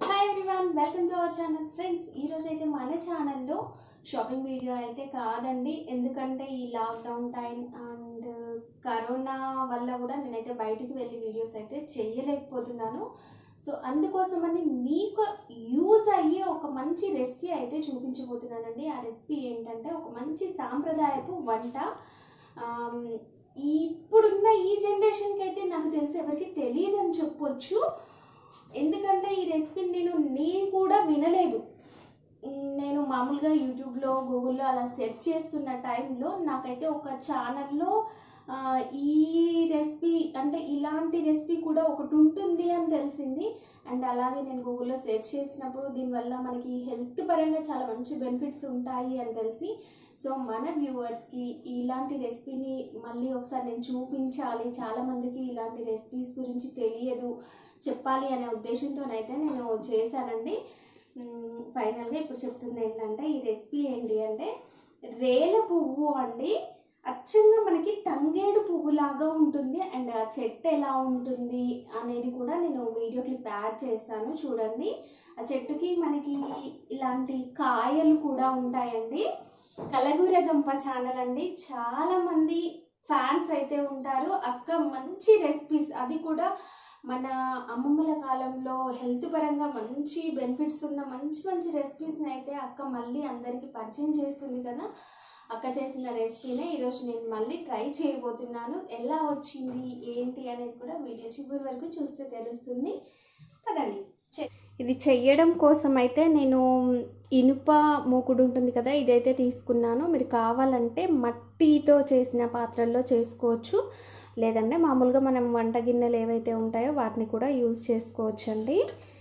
hi everyone welcome to our channel friends ఈరోజు అయితే మన ఛానల్లో షాపింగ్ వీడియో అయితే కాదండి ఎందుకంటే ఈ లాక్డౌన్ టైం అండ్ కరోనా వల్ల కూడా నేనైతే బయటికి వెళ్ళి వీడియోస్ అయితే చేయలేకపోతున్నాను సో అందుకోసమని మీకు యూజ్ అయ్యే ఒక మంచి రెసిపీ అయితే చూపించబోతున్నానండి ఆ రెసిపీ ఏంటంటే ఒక మంచి సాంప్రదాయపు వంట ఆమ్, ఇప్పుడున్న ఈ జనరేషన్కి అయితే నాకు తెలిసి ఎవరికి తెలియదు అని చెప్పొచ్చు ఎందుకంటే ఈ రెసిపీని నేను నేను కూడా వినలేదు ఉమ్, నేను మామూలుగా యూట్యూబ్లో గూగుల్లో అలా సెర్చ్ చేస్తున్న టైంలో నాకైతే ఒక ఛానల్లో ఆ, ఈ రెసిపీ అంటే ఇలాంటి రెసిపీ కూడా ఒకటి ఉంటుంది అని తెలిసింది అండ్ అలాగే నేను గూగుల్లో సెర్చ్ చేసినప్పుడు దీనివల్ల మనకి హెల్త్ పరంగా చాలా మంచి బెనిఫిట్స్ ఉంటాయి అని తెలిసి సో మన వ్యూవర్స్కి ఇలాంటి రెసిపీని మళ్ళీ ఒకసారి నేను చూపించాలి చాలామందికి ఇలాంటి రెసిపీస్ గురించి తెలియదు చెప్పాలి అనే ఉద్దేశంతోనైతే నేను చేశానండి మ్, ఫైనల్గా ఇప్పుడు చెప్తుంది ఏంటంటే ఈ రెసిపీ ఏంటి అంటే రేల పువ్వు అండి అచ్చంగా మనకి తంగేడు పువ్వులాగా ఉంటుంది అండ్ ఆ చెట్టు ఎలా ఉంటుంది అనేది కూడా నేను వీడియో క్లిప్ యాడ్ చేస్తాను చూడండి ఆ చెట్టుకి మనకి ఇలాంటి కాయలు కూడా ఉంటాయండి కలగూర గంప ఛానల్ అండి చాలా మంది ఫ్యాన్స్ అయితే ఉంటారు అక్క మంచి రెసిపీస్ అది కూడా మన అమ్మమ్మల కాలంలో హెల్త్ పరంగా మంచి బెనిఫిట్స్ ఉన్న మంచి మంచి రెసిపీస్ని అయితే అక్క మళ్ళీ అందరికీ పరిచయం చేస్తుంది కదా అక్క చేసిన రెసిపీనే ఈరోజు నేను మళ్ళీ ట్రై చేయబోతున్నాను ఎలా వచ్చింది ఏంటి అనేది కూడా వీడియో చివరి వరకు చూస్తే తెలుస్తుంది కదండి చె- ఇది చెయ్యడం కోసం అయితే నేను ఇనుప మూకుడు ఉంటుంది కదా ఇదైతే తీసుకున్నాను మీరు కావాలంటే మట్టితో చేసిన పాత్రల్లో చేసుకోవచ్చు లేదంటే మామూలుగా మనం వంట గిన్నెలు ఏవైతే ఉంటాయో వాటిని కూడా యూజ్ చేసుకోవచ్చు అండి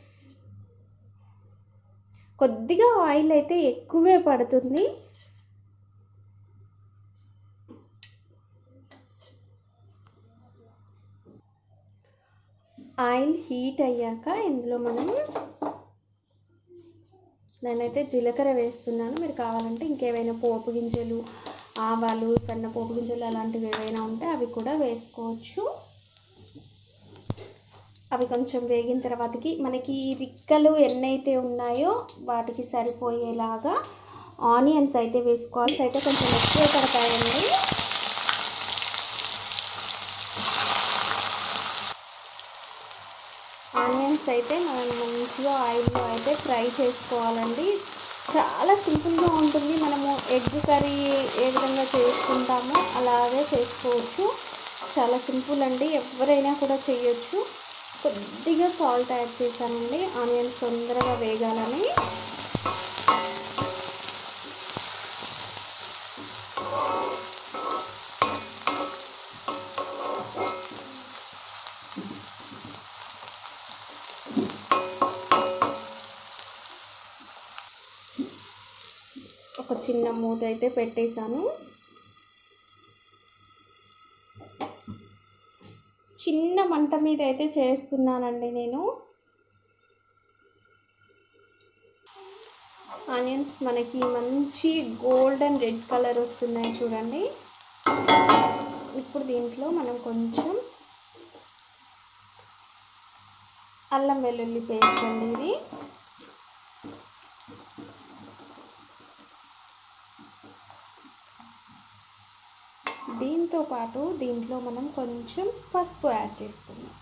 కొద్దిగా ఆయిల్ అయితే ఎక్కువే పడుతుంది ఆయిల్ హీట్ అయ్యాక ఇందులో మనం నేనైతే జీలకర్ర వేస్తున్నాను మీరు కావాలంటే ఇంకేమైనా పోపు గింజలు ఆవాలు సన్న పోపు గింజలు అలాంటివి ఏవైనా ఉంటే అవి కూడా వేసుకోవచ్చు అవి కొంచెం వేగిన తర్వాతకి మనకి ఈ రిక్కలు ఎన్నైతే ఉన్నాయో వాటికి సరిపోయేలాగా ఆనియన్స్ అయితే వేసుకోవాలి అయితే కొంచెం ఎక్కువ పడతాయండి ఆనియన్స్ అయితే మనం మంచిగా ఆయిల్లో అయితే ఫ్రై చేసుకోవాలండి చాలా సింపుల్గా ఉంటుంది మనము ఎగ్ కర్రీ ఏ విధంగా చేసుకుంటామో అలాగే చేసుకోవచ్చు చాలా సింపుల్ అండి ఎవరైనా కూడా చేయొచ్చు కొద్దిగా సాల్ట్ యాడ్ చేశానండి ఆనియన్స్ తొందరగా వేగాలని ఒక చిన్న మూత అయితే పెట్టేశాను చిన్న మంట మీద అయితే చేస్తున్నానండి నేను ఆనియన్స్ మనకి మంచి గోల్డెన్ రెడ్ కలర్ వస్తున్నాయి చూడండి ఇప్పుడు దీంట్లో మనం కొంచెం అల్లం వెల్లుల్లి పేస్ట్ అండి ఇది దీంతో పాటు దీంట్లో మనం కొంచెం పసుపు యాడ్ చేసుకుందాం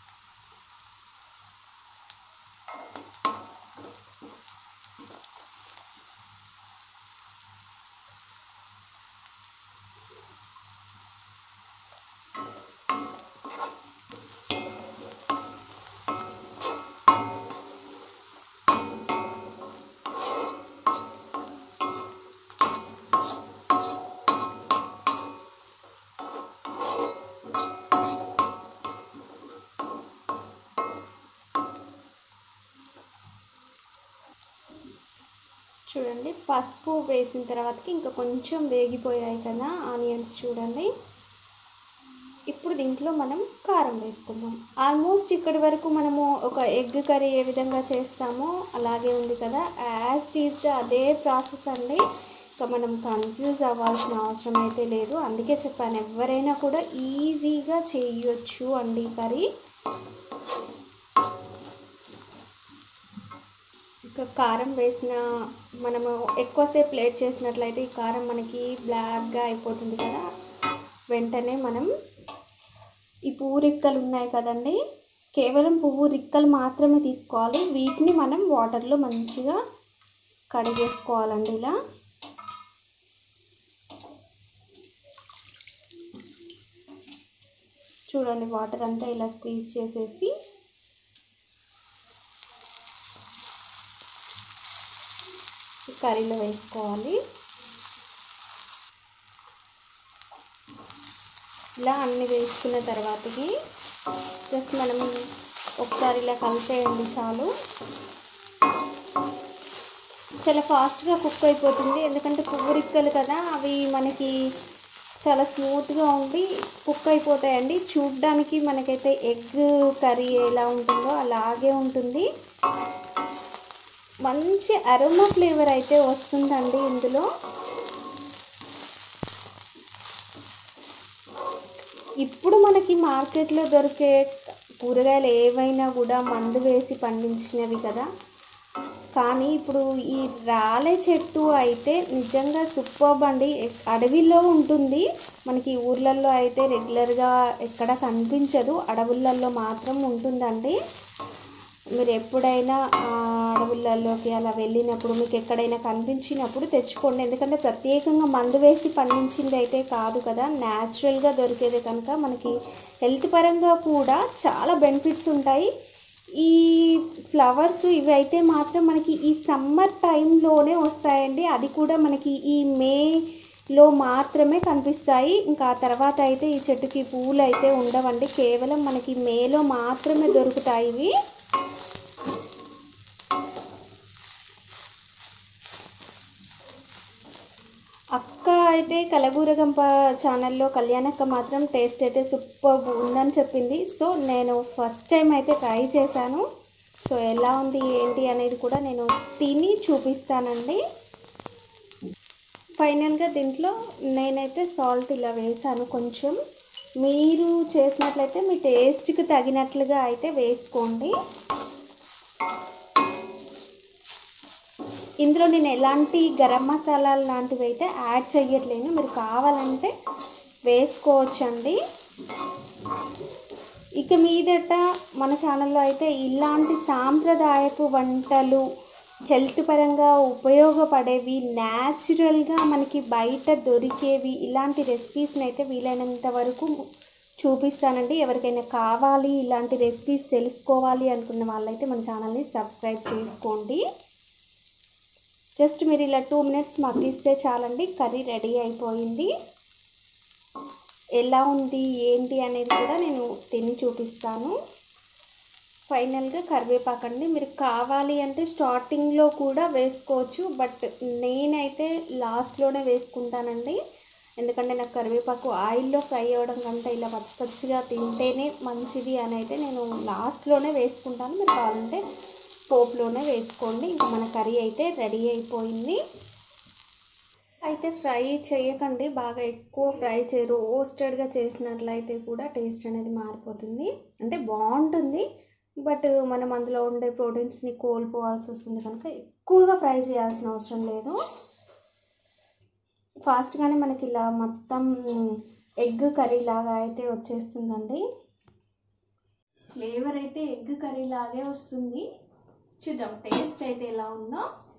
చూడండి పసుపు వేసిన తర్వాతకి ఇంకా కొంచెం వేగిపోయాయి కదా ఆనియన్స్ చూడండి ఇప్పుడు దీంట్లో మనం కారం వేసుకుందాం ఆల్మోస్ట్ ఇక్కడి వరకు మనము ఒక ఎగ్ కర్రీ ఏ విధంగా చేస్తామో అలాగే ఉంది కదా యాజ్ టీజ్గా అదే ప్రాసెస్ అండి ఇంకా మనం కన్ఫ్యూజ్ అవ్వాల్సిన అవసరం అయితే లేదు అందుకే చెప్పాను ఎవరైనా కూడా ఈజీగా చేయొచ్చు అండి కర్రీ ఇంకా కారం వేసిన మనము ఎక్కువసేపు ప్లేట్ చేసినట్లయితే ఈ కారం మనకి బ్లాక్గా అయిపోతుంది కదా వెంటనే మనం ఈ పువ్వు రిక్కలు ఉన్నాయి కదండి కేవలం పువ్వు రిక్కలు మాత్రమే తీసుకోవాలి వీటిని మనం వాటర్లో మంచిగా కడిగేసుకోవాలండి ఇలా చూడండి వాటర్ అంతా ఇలా స్క్వీజ్ చేసేసి కర్రీలో వేసుకోవాలి ఇలా అన్ని వేసుకున్న తర్వాతకి జస్ట్ మనం ఒకసారి ఇలా కలిపేయండి చాలు చాలా ఫాస్ట్గా కుక్ అయిపోతుంది ఎందుకంటే పువ్వు రిక్కలు కదా అవి మనకి చాలా స్మూత్గా ఉండి కుక్ అయిపోతాయండి చూడ్డానికి మనకైతే ఎగ్ కర్రీ ఎలా ఉంటుందో అలాగే ఉంటుంది మంచి అరోమా ఫ్లేవర్ అయితే వస్తుందండి ఇందులో ఇప్పుడు మనకి మార్కెట్లో దొరికే కూరగాయలు ఏవైనా కూడా మందు వేసి పండించినవి కదా కానీ ఇప్పుడు ఈ రాలే చెట్టు అయితే నిజంగా సూపర్బ్ అండి అడవిలో ఉంటుంది మనకి ఊర్లలో అయితే రెగ్యులర్గా ఎక్కడ కనిపించదు అడవులలో మాత్రం ఉంటుందండి మీరు ఎప్పుడైనా అడవులలోకి అలా వెళ్ళినప్పుడు మీకు ఎక్కడైనా కనిపించినప్పుడు తెచ్చుకోండి ఎందుకంటే ప్రత్యేకంగా మందు వేసి పండించింది అయితే కాదు కదా న్యాచురల్గా దొరికేది కనుక మనకి హెల్త్ పరంగా కూడా చాలా బెనిఫిట్స్ ఉంటాయి ఈ ఫ్లవర్స్ ఇవి అయితే మాత్రం మనకి ఈ సమ్మర్ టైంలోనే వస్తాయండి అది కూడా మనకి ఈ మేలో మాత్రమే కనిపిస్తాయి ఇంకా ఆ తర్వాత అయితే ఈ చెట్టుకి పువ్వులు అయితే ఉండవండి కేవలం మనకి మేలో మాత్రమే దొరుకుతాయి ఇవి అక్క అయితే కలగూరగంప ఛానల్లో కళ్యాణక్క మాత్రం టేస్ట్ అయితే సూపర్ ఉందని చెప్పింది సో నేను ఫస్ట్ టైం అయితే ట్రై చేశాను సో ఎలా ఉంది ఏంటి అనేది కూడా నేను తిని చూపిస్తానండి ఫైనల్గా దీంట్లో నేనైతే సాల్ట్ ఇలా వేసాను కొంచెం మీరు చేసినట్లయితే మీ టేస్ట్కి తగినట్లుగా అయితే వేసుకోండి ఇందులో నేను ఎలాంటి గరం మసాలాలు లాంటివి అయితే యాడ్ చేయట్లేను మీరు కావాలంటే వేసుకోవచ్చండి ఇక మీదట మన ఛానల్లో అయితే ఇలాంటి సాంప్రదాయపు వంటలు హెల్త్ పరంగా ఉపయోగపడేవి న్యాచురల్గా మనకి బయట దొరికేవి ఇలాంటి రెసిపీస్ని అయితే వీలైనంత వరకు చూపిస్తానండి ఎవరికైనా కావాలి ఇలాంటి రెసిపీస్ తెలుసుకోవాలి అనుకున్న వాళ్ళైతే మన ఛానల్ని సబ్స్క్రైబ్ చేసుకోండి జస్ట్ మీరు ఇలా టూ మినిట్స్ మగ్గిస్తే చాలండి కర్రీ రెడీ అయిపోయింది ఎలా ఉంది ఏంటి అనేది కూడా నేను తిని చూపిస్తాను ఫైనల్గా కరివేపాకండి మీరు కావాలి అంటే స్టార్టింగ్లో కూడా వేసుకోవచ్చు బట్ నేనైతే లాస్ట్లోనే వేసుకుంటానండి ఎందుకంటే నాకు కరివేపాకు ఆయిల్లో ఫ్రై అవ్వడం కంటే ఇలా పచ్చి పచ్చిగా తింటేనే మంచిది అని అయితే నేను లాస్ట్లోనే వేసుకుంటాను మీరు కావాలంటే పోపులోనే వేసుకోండి ఇంకా మన కర్రీ అయితే రెడీ అయిపోయింది అయితే ఫ్రై చేయకండి బాగా ఎక్కువ ఫ్రై చే రోస్టెడ్గా చేసినట్లయితే కూడా టేస్ట్ అనేది మారిపోతుంది అంటే బాగుంటుంది బట్ మనం అందులో ఉండే ప్రోటీన్స్ని కోల్పోవాల్సి వస్తుంది కనుక ఎక్కువగా ఫ్రై చేయాల్సిన అవసరం లేదు ఫాస్ట్గానే మనకి ఇలా మొత్తం ఎగ్ కర్రీ లాగా అయితే వచ్చేస్తుందండి ఫ్లేవర్ అయితే ఎగ్ కర్రీ లాగే వస్తుంది చూద్దాం టేస్ట్ అయితే ఎలా ఉందో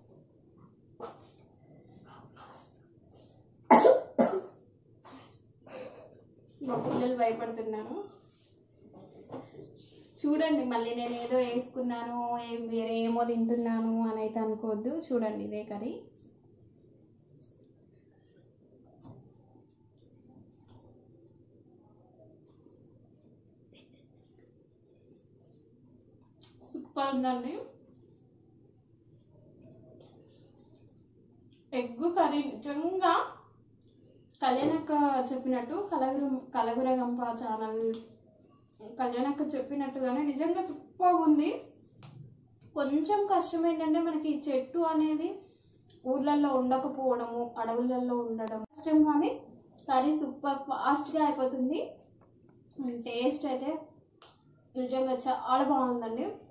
మా పిల్లలు భయపడుతున్నారు చూడండి మళ్ళీ నేను ఏదో వేసుకున్నాను ఏం వేరే ఏమో తింటున్నాను అని అయితే అనుకోవద్దు చూడండి ఇదే కర్రీ సూపర్ ఉందండి ఎగ్ కర్రీ నిజంగా కళ్యాణక్క చెప్పినట్టు కలగుర కలగురగంప ఛానల్ కళ్యాణక్క చెప్పినట్టుగానే నిజంగా సూపర్ ఉంది కొంచెం కష్టం ఏంటంటే మనకి ఈ చెట్టు అనేది ఊర్లలో ఉండకపోవడము అడవులలో ఉండడం కష్టం కానీ కర్రీ సూపర్ ఫాస్ట్గా అయిపోతుంది టేస్ట్ అయితే నిజంగా చాలా బాగుందండి